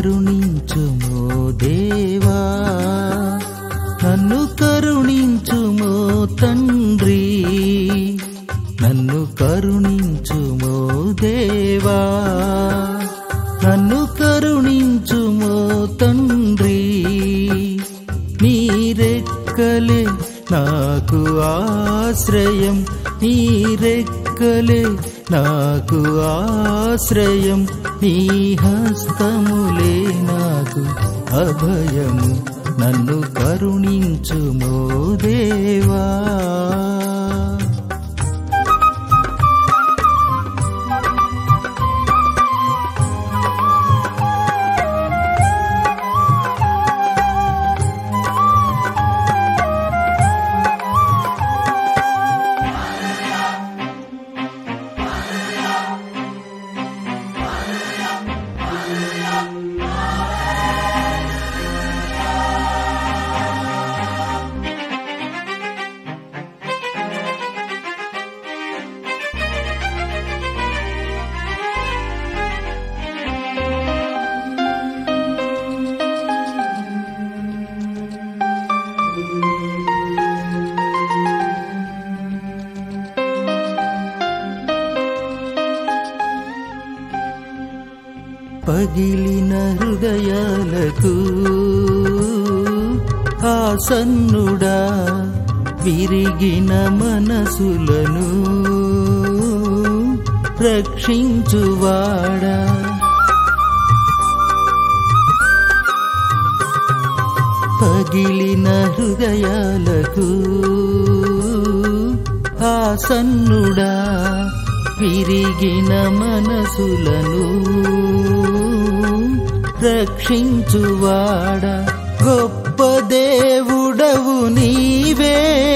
కరుణించుమో దేవా నన్ను కరుణించుమో తండ్రి నన్ను కరుణించుమో దేవా నన్ను కరుణించుమో తండ్రి నీరెక్కలే నాకు ఆశ్రయం నీరెక్కలే నాకు ఆశ్రయం నీ హస్తములే నాకు అభయము నన్ను కరుణించుమో దేవా పగిలిన హృదయాలకు ఆసన్నుడా విరిగిన మనసులను రక్షించువాడా పగిలిన హృదయాలకు ఆసన్నుడా విరిగిన మనసులను రక్షించువాడ గొప్ప దేవుడవు నీవే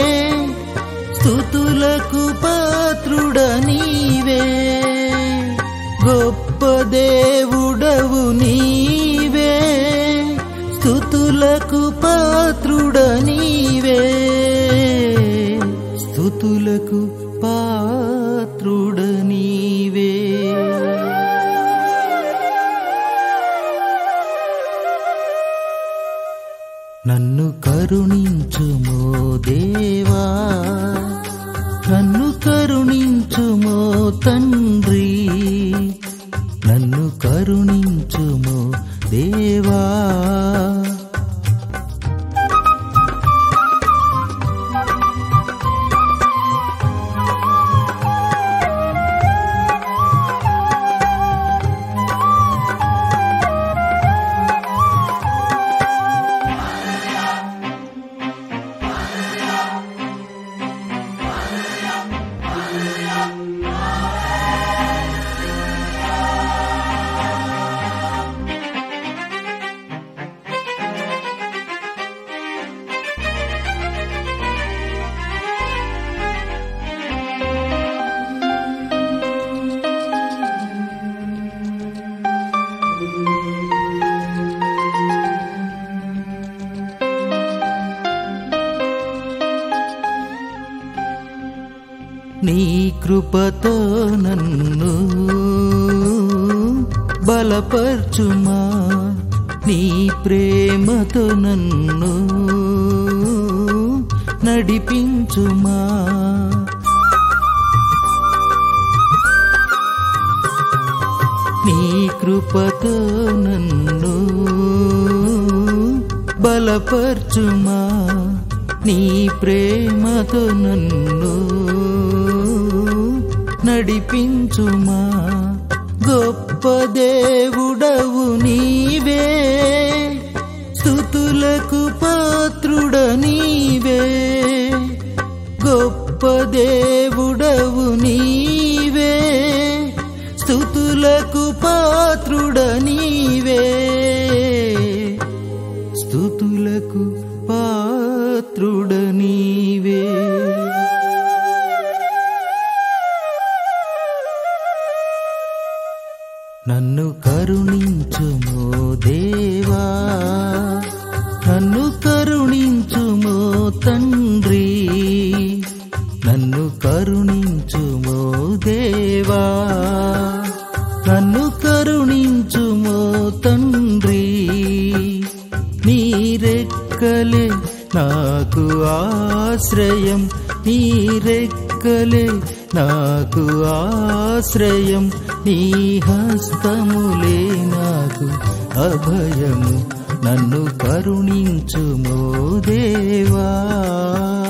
స్థుతులకు పాత్రుడ నీవే గొప్ప దేవుడవు నీవే స్థుతులకు పాత్రుడ నీవే స్థుతులకు పాత్రుడ నీవే నన్ను కరుణించుమో దేవా నన్ను కరుణించుమో తండ్రి నన్ను కరుణించుమో దేవా నీ కృపతో నన్ను బలపర్చుమా నీ ప్రేమతో నన్ను నడిపించుమా నీ కృపతో నన్ను బలపర్చుమా నీ ప్రేమతో నన్ను నడిపించుమా గొప్ప దేవుడవు నీవే స్థుతులకు పాత్రుడ నీవే గొప్ప దేవుడవు నీవే స్థుతులకు పాత్రుడ నీవే స్థుతులకు పాత్రుడ నీవే నన్ను కరుణించుమో దేవా నన్ను కరుణించుమో తండ్రి నన్ను కరుణించుమో దేవా నన్ను కరుణించుమో తండ్రి ఆశ్రయం నీ రెక్కలే నాకు ఆశ్రయం నీ హస్తములే నాకు అభయము నన్ను కరుణించుమో దేవా